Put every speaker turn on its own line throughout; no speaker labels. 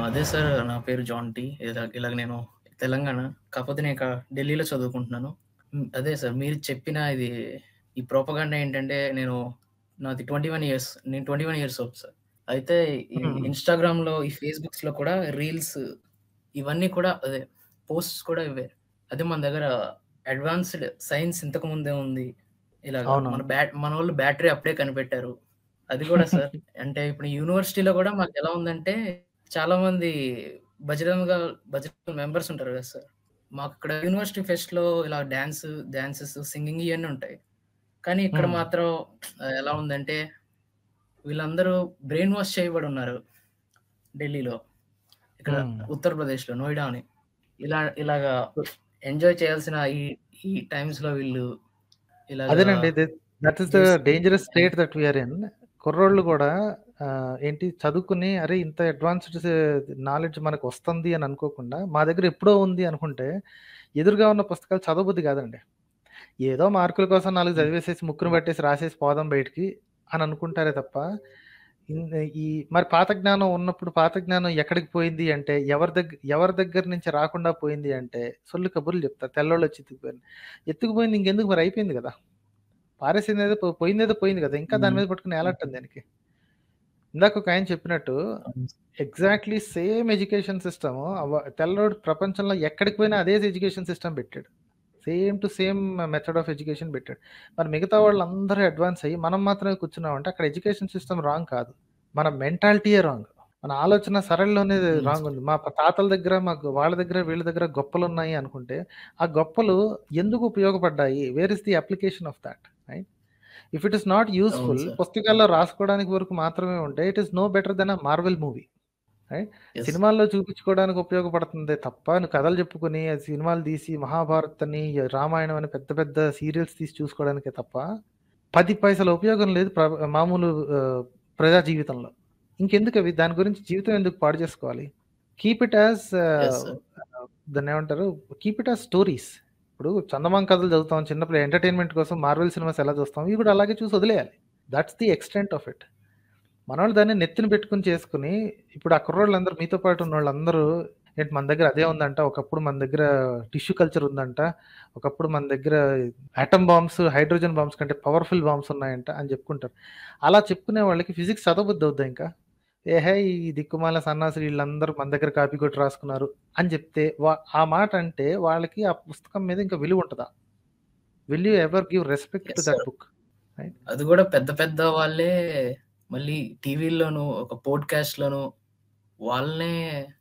అదే సార్ నా పేరు జాంటీ. ఇలా ఇలాగ నేను తెలంగాణ. కాకపోతే నేను ఇక్కడ ఢిల్లీలో చదువుకుంటున్నాను. హ్మ్. అదే సార్ మీరు చెప్పిన ఇది ఈ ప్రొపగండా ఏంటంటే నేను నాది 21 ఇయర్స్. నేను 21 ఇయర్స్ ఓల్డ్ సార్. అయితే ఈ
హుహు.
ఇన్‌స్టాగ్రామ్‌లో, ఈ ఫేస్‌బుక్స్‌లో కూడా రీల్స్ ఇవన్నీ కూడా అదే పోస్ట్స్ కూడా ఇవే. అదే మన దగ్గర అడ్వాన్స్‌డ్ సైన్స్ ఇంతకు ముందే ఉంది. ఇలాగ మన
అవునవును.
బ్యాట్ మనోళ్ళు బ్యాటరీ అప్పుడే కనిపెట్టారు. అది కూడా సార్ అంటే ఇప్పుడు యూనివర్సిటీలో కూడా మాకెలా ఉందంటే చాలామంది బజరంగ బజరంగ్ మెంబర్స్ ఉంటారు కదా సార్. మాకిక్కడ యూనివర్సిటీ ఫెస్ట్‌లో ఇలా డాన్స్ డాన్సెస్, సింగింగ్ ఇయన్నీ ఉంటాయి. కానీ ఇక్కడ
హ్మ్.
మాత్రం ఎలా ఉందంటే వీళ్ళందరూ బ్రెయిన్ వాష్ చేయబడి ఉన్నారు. ఢిల్లీలో. ఇక్కడ
హ్మ్.
ఉత్తరప్రదేశ్‌లో నోయిడా అని. ఇలా ఇలాగా ఎంజాయ్ చేయాల్సిన ఈ ఈ టైమ్స్‌లో వీళ్ళు ఇలాగా
అదేనండి. ది దట్ ఈస్ ద
చేసి
dangerous state that we are in. కుర్రోళ్ళు గూడా ఆహ్, ఏంటి చదువుకుని అరే! ఇంత అడ్వాన్స్‌డ్ స్ నాలెడ్జ్ మనకొస్తుంది అని అనుకోకుండా, మా దగ్గర ఎప్పుడో ఉంది అనుకుంటే, ఎదురుగా ఉన్న పుస్తకాలు చదవబుద్ధి కాదండి. ఏదో మార్కుల కోసం 4
హ్మ్.
చదివేసేసి, ముక్కున పట్టేసి రాసేసి పోదాం బయటికి అని అనుకుంటారే తప్ప, ఇన్ ఈ మరి పాత జ్ఞానం ఉన్నప్పుడు పాత జ్ఞానం ఎక్కడికి పోయింది అంటే, ఎవరి దగ్గ ఎవరి దగ్గర నుంచి రాకుండా పోయింది అంటే, సొల్లు కబుర్లు చెప్తారు. తెల్లోళ్ళొచ్చి ఎత్తుకుపోయారని. ఎత్తుకుపోయింది ఇంకెందుకు మరి అయిపోయింది గదా! పారేసిందేదో పో పోయిందేదో పోయింది గదా! ఇంకా దాని
హ్మ్.
మీద పట్టుకొని ఏలాడటం దేనికి? ఇందాక ఒకాయన చెప్పినట్టు
అవును.
ఎగ్జాక్ట్‌లీ సేమ్ ఎడ్యుకేషన్ సిస్టము అవ తెల్లోడు ప్రపంచంలో ఎక్కడికి పోయినా అదే ఎడ్యుకేషన్ సిస్టమ్ పెట్టాడు. Same to same method of education పెట్టాడు. మరి మిగతా వాళ్ళందరూ అడ్వాన్స్ అయ్యి, మనం మాత్రమే కూర్చున్నామంటే అక్కడ ఎడ్యుకేషన్ సిస్టమ్ రాంగ్ కాదు. మన మెంటాలిటీయే రాంగ్. మన ఆలోచన సరళిలోనే
హ్మ్.
రాంగ్ ఉంది. మా ప తాతల దగ్గర, మాకు వాళ్ళ దగ్గర, వీళ్ళ దగ్గర గొప్పలున్నాయి అనుకుంటే, ఆ గొప్పలు ఎందుకు ఉపయోగపడ్డాయి? Where is the application of thought? Right? If it is not
అవును
యూజ్‌ఫుల్
సార్.
పుస్తకాల్లో రాసుకోవడానికి వరకు మాత్రమే ఉంటే, it is no better than a Marvel movie. Right?
Yes.
సినిమాల్లో చూపించుకోవడానికి ఉపయోగపడుతుందే తప్ప, నువ్వు కథలు చెప్పుకొని, ఆ సినిమాలు తీసి 'మహాభారత్' అని, 'రామాయణం' అని పెద్ద పెద్ద సీరియల్స్ తీసి చూసుకోవడానికే తప్ప, 10 పైసల ఉపయోగం లేదు ప్ర మామూలు ఆహ్, ప్రజా జీవితంలో. ఇంకెందుకవి? దాని గురించి జీవితం ఎందుకు పాడు చేసుకోవాలి? Keep it as
yes
ah,
sir.
దాన్నేమంటారు? Keep it as stories. ఇప్పుడు చందమామ కథలు చదువుతాం. చిన్నప్పుడు ఎంటర్‌టైన్‌మెంట్ కోసం మార్వెల్ సినిమాస్ ఎలా చూస్తాం, ఇవి కూడా అలాగే చూసి వదిలేయాలి. That's the extent of it. మనోళ్ళు దాన్ని నెత్తిన పెట్టుకొని చేసుకొని, ఇప్పుడు ఆ కుర్రోళ్ళందరూ మీతో పాటు ఉన్నోళ్ళందరూ ఏంటి మన దగ్గర అదే ఉందంట, ఒకప్పుడు మన దగ్గర టిష్యూ కల్చర్ ఉందంట, ఒకప్పుడు మన దగ్గర ఆటమ్ బాంబ్స్, హైడ్రోజన్ బాంబ్స్ కంటే పవర్‌ఫుల్ బాంబ్స్ ఉన్నాయంట అని చెప్పుకుంటారు. అలా చెప్పుకునే వాళ్ళకి ఫిజిక్స్ చదవబుద్ధి అవుద్దా ఇంకా? ఏహే! ఈ దిక్కుమాల సన్నాసులు ఈళ్ళందరూ మన దగ్గర కాపీ కొట్టి రాసుకున్నారు అని చెప్తే, వా ఆ మాట అంటే వాళ్ళకి ఆ పుస్తకం మీద ఇంకా విలువ ఉంటదా? Will you ever give respect to
yes
that
sir.
Book? Right?
అది కూడా పెద్ద పెద్ద వాళ్ళే మళ్ళీ టీవీల్లోను, ఒక పోడ్‌కాస్ట్‌లోను వాళ్ళనే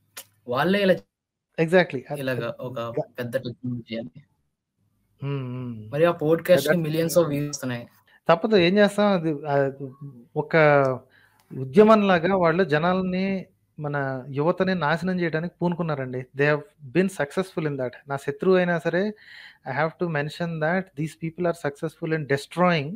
వాళ్ళే ఇలా
ఎగ్జాక్ట్‌లీ. అద్
ఇలాగ
అద్
ఒక
గ
పెద్ద టెక్నాలజీ అని.
హ్మ్. హ్మ్.
మరి ఆ పోడ్‌కాస్ట్‌కి
దట్
మిలియన్స్ ఆఫ్ వ్యూస్ వస్తున్నాయి.
తప్పదు. ఏం చేస్తాం? అది ఆహ్, ఒక ఉద్యమంలాగా వాళ్ళు జనాల్ని, మన యువతని నాశనం చేయడానికి పూనుకున్నారండి. They have been successful in that. నా శత్రువు అయినా సరే, I have to mention that these people are successful in destroying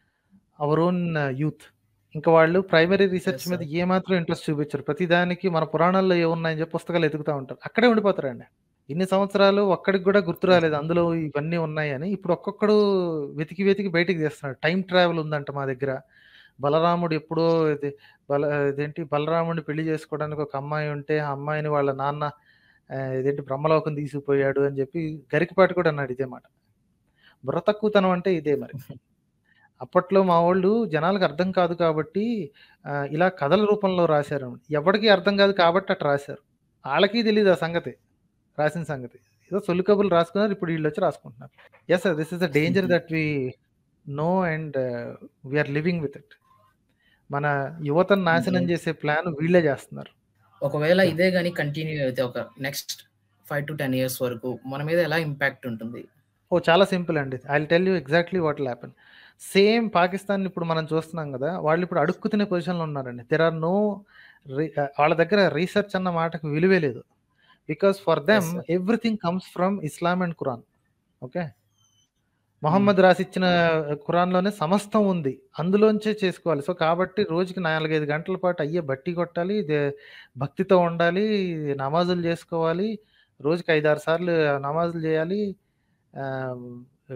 our own youth. ఇంకా వాళ్ళు ప్రైమరీ రిసర్చ్
యెస్
మీద
సార్.
ఏమాత్రం ఇంట్రెస్ట్ చూపించరు. ప్రతిదానికి మన పురాణాల్లో ఏమున్నాయని చెప్పి పుస్తకాలు ఎతుకుతా ఉంటారు. అక్కడే ఉండిపోతారండి. ఇన్ని సంవత్సరాలు ఒక్కడికి కూడా గుర్తు
యెస్.
రాలేదు. అందులో ఇవన్నీ ఉన్నాయని. ఇప్పుడు ఒక్కొక్కడు వెతికి వెతికి బయటికి తీస్తున్నాడు. టైమ్ ట్రావెల్ ఉందంట మా దగ్గర. బలరాముడు ఎప్పుడో ఇది బల ఇదేంటి బలరాముడిని పెళ్లి చేసుకోవడానికి ఒక అమ్మాయి ఉంటే, ఆ అమ్మాయిని వాళ్ళ నాన్న ఆహ్, ఇదేంటి బ్రహ్మలోకం తీసుకుపోయాడు అని చెప్పి గరికపాటి కూడా అన్నాడు ఇదే మాట. బుర్ర తక్కువతనం అంటే ఇదే మరి. అప్పట్లో మా వోళ్ళు జనాలకు అర్థం కాదు కాబట్టి ఆహ్, ఇలా కథల రూపంలో రాశారు. ఎవడికి అర్థం కాదు కాబట్టి అట్ట రాశారు. ఆళ్ళకి తెలీదు ఆ సంగతి. రాసిన సంగతి. ఏదో సొల్లు కబుర్లు రాసుకున్నారు. ఇప్పుడు ఈళ్ళొచ్చి రాసుకుంటున్నారు. Yes sir. This is the danger that we know and we are living with it. మన యువతను నాశనం
అవును.
చేసే ప్లాన్ వీళ్ళే చేస్తున్నారు.
ఒకవేళ
యాహ్!
ఇదే గాని కంటిన్యూ అయితే ఒక నెక్స్ట్ 5-10 ఇయర్స్ వరకు మన మీద ఎలా ఇంపాక్ట్ ఉంటుంది?
ఓహ్! చాలా సింపుల్ అండి. I will tell you exactly what will happen. Same పాకిస్తాన్‌ని ఇప్పుడు మనం చూస్తున్నాం గదా! వాళ్ళు ఇప్పుడు అడుక్కు తినే పొజిషన్‌లో ఉన్నారండి. దేర్ ఆర్ నో రి ఆహ్, వాళ్ళ దగ్గర రీసెర్చ్ అన్న మాటకు విలువే లేదు. Because for
yes
them
sir.
Everything comes from Islam and Quran. Okay.
Hmm.
Mohammed రాసిచ్చిన ఖురాన్‌లోనే సమస్తం ఉంది. అందులోంచే చేసుకోవాలి. సో, కాబట్టి రోజుకి 4, 5 గంటల పాటు అయ్యే బట్టి కొట్టాలి. దే భక్తితో ఉండాలి. నమాజులు చేసుకోవాలి. రోజుకి 5, 6 సార్లు నమాజులు చేయాలి. ఆహ్,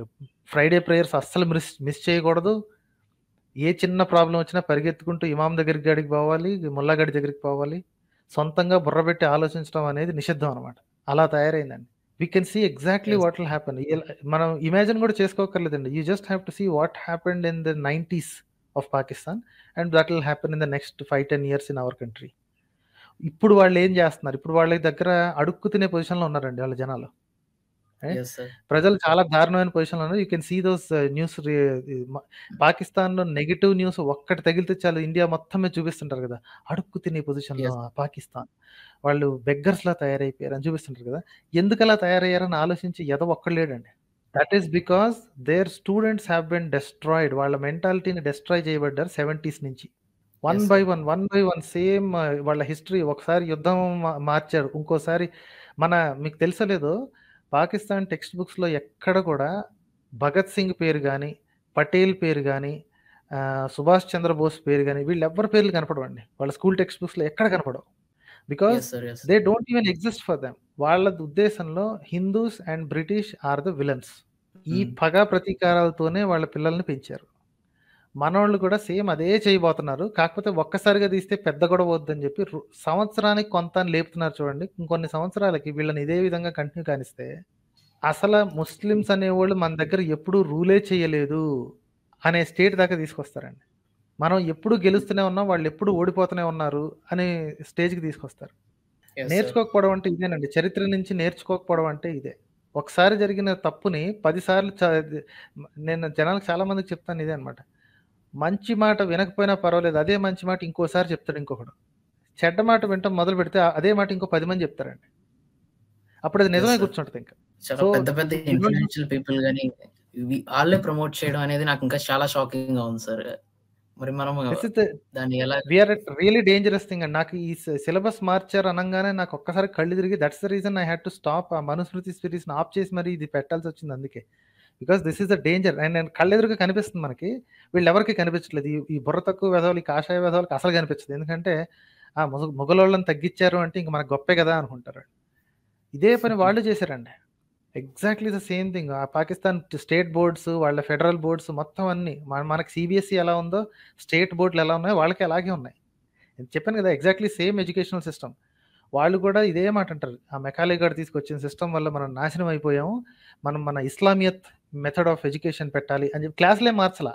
ఫ్రైడే ప్రేయర్స్ అస్సలు మిస్ మిస్ చేయకూడదు. ఏ చిన్న ప్రాబ్లమ్ వచ్చినా పరిగెత్తుకుంటూ ఇమాం దగ్గరికి గాడికి పోవాలి. ముల్లాగాడి దగ్గరికి పోవాలి. సొంతంగా బుర్ర పెట్టి ఆలోచించడం అనేది నిషిద్ధం అనమాట అలా తయారైందండి we can see exactly
Yes.
What will happen మనం ఇమాజిన్ కూడా చేసుకోకర్లేదండి you just have to see what happened in the nineties of Pakistan and that will happen in the next five ten years in our country ఇప్పుడు వాళ్ళు ఏం చేస్తున్నారు ఇప్పుడు వాళ్ళ దగ్గర అడుక్కు తినే పొజిషన్లో ఉన్నారండి వాళ్ళ జనాలు Right?
ఎస్ సార్
ప్రజలు చాలా దారుణమైన పొజిషన్లో ఉన్నారు you can see those news పాకిస్తాన్లో నెగిటివ్ న్యూస్ ఒక్కటి తగిలితే చాలు ఇండియా మొత్తం మీద చూపిస్తుంటారు కదా అడుక్కు తినే పొజిషన్లో
Yes.
పాకిస్తాన్ వాళ్ళు బెగ్గర్స్ లా తయారైపోయారు అని చూపిస్తుంటారు కదా ఎందుకు అలా తయారయ్యారని ఆలోచించి ఎద ఒక్కడు లేడండి that is because there students have been destroyed వాళ్ళ మెంటాలిటీని డెస్ట్రాయ్ చేయబడ్డారు సెవెంటీస్ నుంచి one
Yes,
by
sir.
One one by one same వాళ్ళ హిస్టరీ ఒకసారి యుద్ధం మా- మార్చారు ఇంకోసారి మన మీకు తెలుసలేదో పాకిస్తాన్ టెక్స్ట్ బుక్స్లో ఎక్కడ కూడా భగత్ సింగ్ పేరు కానీ పటేల్ పేరు కానీ సుభాష్ చంద్రబోస్ పేరు కానీ వీళ్ళు ఎవ్వరి పేర్లు కనపడవండి వాళ్ళ స్కూల్ టెక్స్ట్ బుక్స్లో ఎక్కడ కనపడవు because
yes sir yes
they don't even exist for them వాళ్ళ ఉద్దేశంలో Hindus and British are the villains ఈ
Hmm.
పగ ప్రతీకారాలతోనే వాళ్ళ పిల్లల్ని పెంచారు మనోళ్ళు కూడా సేమ్ అదే చేయబోతున్నారు కాకపోతే ఒక్కసారిగా తీస్తే పెద్ద గొడవ వద్దని చెప్పి రు- సంవత్సరానికి కొంత అని లేపుతున్నారు చూడండి ఇంకొన్ని సంవత్సరాలకి వీళ్ళని ఇదే విధంగా కంటిన్యూ కానిస్తే అసలు ముస్లిమ్స్ అనేవాళ్ళు మన దగ్గర ఎప్పుడూ రూలే చేయలేదు అనే స్టేట్ దాకా తీసుకొస్తారండి మనం ఎప్పుడు గెలుస్తూనే ఉన్నాం వాళ్ళు ఎప్పుడు ఓడిపోతూనే ఉన్నారు అనే స్టేజ్కి తీసుకొస్తారు
ఎస్ సార్
నేర్చుకోకపోవడం అంటే ఇదేనండి చరిత్ర నుంచి నేర్చుకోకపోవడం అంటే ఇదే ఒకసారి జరిగిన తప్పుని పదిసార్లు చ- నేను జనాలకు చాలా మందికి చెప్తాను ఇదే అనమాట మంచి మాట వినకపోయినా పర్వాలేదు అదే మంచి మాట ఇంకోసారి చెప్తాడు ఇంకొకడు చెడ్డ మాట వింటాం మొదలు పెడితే ఆ- అదే మాట ఇంకో పది మంది చెప్తారండి అప్పుడు అది
Yes,
నిజమే
sir.
కూర్చుంటది ఇంకా
చాలా
So,
పెద్ద పెద్ద
you don't have-
influential people గానీ ఇవి వాళ్ళే ప్రమోట్ చేయడం అనేది నాకు ఇంకా చాలా షాకింగ్ గా ఉంది సార్ మరి మనం
this is the
దాన్ని ఎలా
వీఆర్ రియలీ డేంజరస్ థింగ్ అండి నాకు ఈ సిలబస్ మార్చారు అనగానే నాకు ఒక్కసారి కళ్ళు తిరిగి that's the reason I had to stop ఆ మనుస్మృతి సిరీస్ ఆఫ్ చేసి మరి ఇది పెట్టాల్సి వచ్చింది అందుకే because this is the danger and నేను కళ్ళెదురుగా కనిపిస్తుంది మనకి వీళ్ళు ఎవరికి కనిపించలేదు ఈ- ఈ బుర్ర తక్కువ వెధవలు ఈ కాషాయ వెధవలకి అసలు కనిపించదు ఎందుకంటే ఆ ముగ మొగలోళ్ళని తగ్గించారు అంటే ఇంక మనకు గొప్పే కదా అనుకుంటారు ఇదే పని వాళ్ళు చేశారండి ఎగ్జాక్ట్లీ ద సేమ్ థింగ్ ఆ పాకిస్తాన్ స్టేట్ బోర్డ్స్ వాళ్ళ ఫెడరల్ బోర్డ్స్ మొత్తం అన్ని మన మనకి సిబిఎస్ఈ ఎలా ఉందో స్టేట్ బోర్డులు ఎలా ఉన్నాయో వాళ్ళకి అలాగే ఉన్నాయి నేను చెప్పాను కదా ఎగ్జాక్ట్లీ సేమ్ ఎడ్యుకేషనల్ సిస్టమ్ వాళ్ళు కూడా ఇదే మాట అంటారు ఆ మెకాలే గారు తీసుకొచ్చిన సిస్టమ్ వల్ల మనం నాశనం అయిపోయాము మనం మన ఇస్లామియత్ మెథడ్ ఆఫ్ ఎడ్యుకేషన్ పెట్టాలి అని చెప్పి క్లాసులే మార్చలా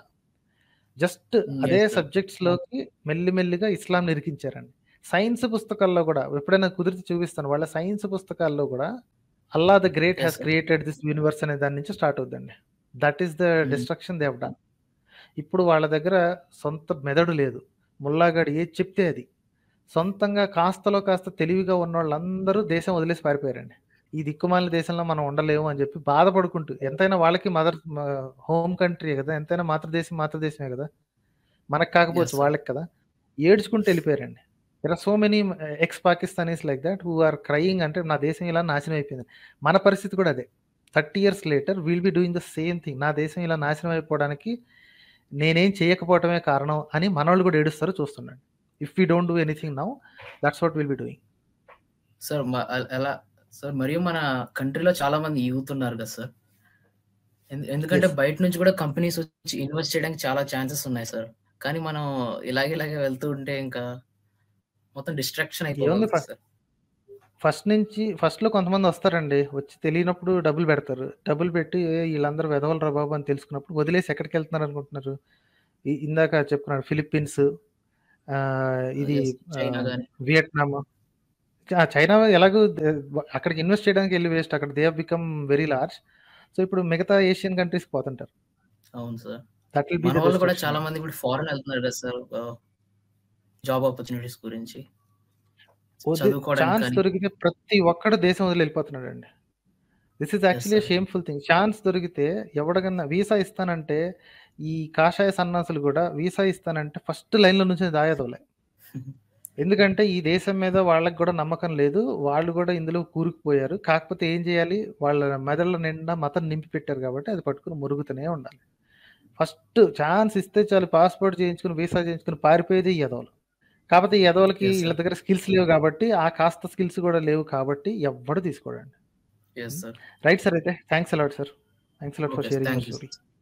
జస్ట్
Mm,
అదే
yes, sir.
సబ్జెక్ట్స్ లోకి మెల్లిమెల్లిగా ఇస్లాం నిరికించారండి సైన్స్ పుస్తకాల్లో కూడా ఎప్పుడైనా కుదిరితే చూపిస్తాను వాళ్ళ సైన్స్ పుస్తకాల్లో కూడా Allah the great
Yes,
has
sir.
Created this universe అనే దాని నుంచి స్టార్ట్ అవుతుందండి that is the
Mm.
Destruction they've done ఇప్పుడు వాళ్ళ దగ్గర సొంత మెదడు లేదు ముల్లాగాడు ఏది చెప్తే అది సొంతంగా కాస్తలో కాస్త తెలివిగా ఉన్న వాళ్ళందరూ దేశం వదిలేసి పారిపోయారండి ఈ దిక్కుమాలిన దేశంలో మనం ఉండలేము అని చెప్పి బాధపడుకుంటూ ఎంతైనా వాళ్ళకి మదర్ హోమ్ కంట్రీ కదా ఎంతైనా మాతృదేశం మాతృదేశమే కదా మనకు కాకపోవచ్చు
Yes, sir.
వాళ్ళకి కదా ఏడ్చుకుంటూ వెళ్ళిపోయారండి there are so many ex Pakistanis like that who are crying అంటే నా దేశం ఇలా నాశనం అయిపోయింది మన పరిస్థితి కూడా అదే thirty years later will be doing the same thing నా దేశం ఇలా నాశనం అయిపోవడానికి నేనేం చేయకపోవటమే కారణం అని మనోళ్ళు కూడా ఏడుస్తారు చూస్తున్నాడు if you don't do anything now that's what will be doing
sir మ- అ- ఎలా సార్ మరియు మన కంట్రీలో చాలా మంది యూత్ ఉన్నారు కదా సార్ ఎందు- ఎందుకంటే
Yes.
బయట నుంచి కూడా కంపెనీస్ వచ్చి ఇన్వెస్ట్ చేయడానికి చాలా ఛాన్సెస్ ఉన్నాయి సార్ కానీ మనం ఇలాగే ఇలాగే వెళ్తూ ఉంటే ఇంకా మొత్తం డిస్ట్రాక్షన్
ఏముంది
అయిపోతుంది
ఫస్ట్
సార్
ఫస్ట్ నుంచి ఫస్ట్లో కొంతమంది వస్తారండి వచ్చి తెలియనప్పుడు డబ్బులు పెడతారు డబ్బులు పెట్టి "ఏ, వీళ్ళందరూ వెదవలు రా బాబు అని తెలుసుకున్నప్పుడు వదిలేసి ఎక్కడికి వెళ్తున్నారు అనుకుంటున్నారు ఈ- ఇందాక చెప్పుకున్నాడు ఫిలిప్పీన్స్ ఆ, ఇది
Yes, చైనా
ఆ,
గానీ.
వియట్నాం ఆ, చైనా ఎలాగో ద- అక్కడికి ఇన్వెస్ట్ చేయడానికి వెళ్ళి వేస్ట్ అక్కడ they become very large so ఇప్పుడు మిగతా ఏషియన్ కంట్రీస్ పోతుంటారు
అవును సార్
దట్ విల్ బి
మన వాళ్ళు కూడా చాలా మంది ఇప్పుడు ఫారెన్ వెళ్తున్నారు కదా సార్ జాబ్ ఆపర్చునిటీస్ గురించి చదువుకోవడానికి
ఛాన్స్
కానీ.
దొరికితే ప్రతి ఒక్కడు దేశం వదిలి వెళ్ళిపోతున్నాడు అండి this is actually
sir.
Shameful thing chance దొరికితే ఎవడికన్నా వీసా ఇస్తానంటే ఈ కాషాయ సన్నాసులు కూడా వీసా ఇస్తానంటే ఫస్ట్ లైన్లో నుంచి దాయదోలే ఎందుకంటే ఈ దేశం మీద వాళ్ళకి కూడా నమ్మకం లేదు వాళ్ళు కూడా ఇందులో కూరుకుపోయారు కాకపోతే ఏం చేయాలి వాళ్ళ మెదళ్ళ నిండా మతం నింపి పెట్టారు కాబట్టి అది పట్టుకుని మురుగుతూనే ఉండాలి ఫస్ట్ ఛాన్స్ ఇస్తే చాలు పాస్పోర్ట్ చేయించుకుని వీసా చేయించుకుని పారిపోయేది ఈ యదవులు కాకపోతే ఈ యదవులకి
Yes, sir.
వీళ్ళ దగ్గర స్కిల్స్ లేవు కాబట్టి ఆ కాస్త స్కిల్స్ కూడా లేవు కాబట్టి ఎవ్వడు తీసుకోడండి
ఎస్ సార్
రైట్ సార్ అయితే thanks a lot sir thanks a lot for
Okay,
sharing
thank you,
story
sir.